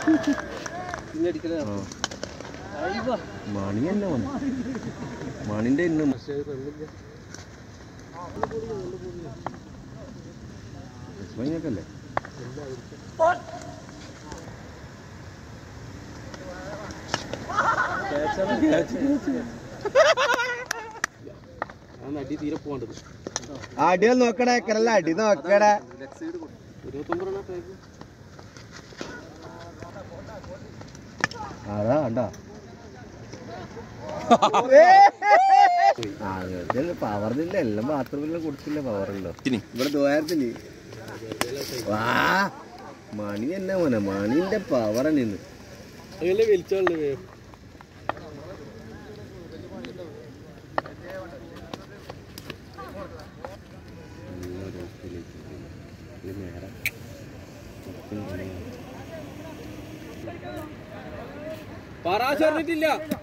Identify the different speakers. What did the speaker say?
Speaker 1: ആ. മണി തന്നെ വന്നു മണിന്റെ ഇന്ന് അല്ലേ
Speaker 2: അടി തീരെ പോകേണ്ടത്
Speaker 1: അടികൾ നോക്കടേ കരല്ല അടി നോക്കടേ
Speaker 2: ഇരുപത്തൊമ്പതെണ്ണ
Speaker 1: അതാ കണ്ടാ പവറില്ല എല്ലാം ബാത്റൂമിലും കൊടുത്തില്ല പവറുണ്ടോ ഇവിടെ ദ്വാരത്തില് വാ മണി തന്നെ മോനെ മണിന്റെ പവർ നിന്ന്
Speaker 2: അങ്ങനെ വലിച്ചാളേ വേഗം പറാശറിഞ്ഞിട്ടില്ല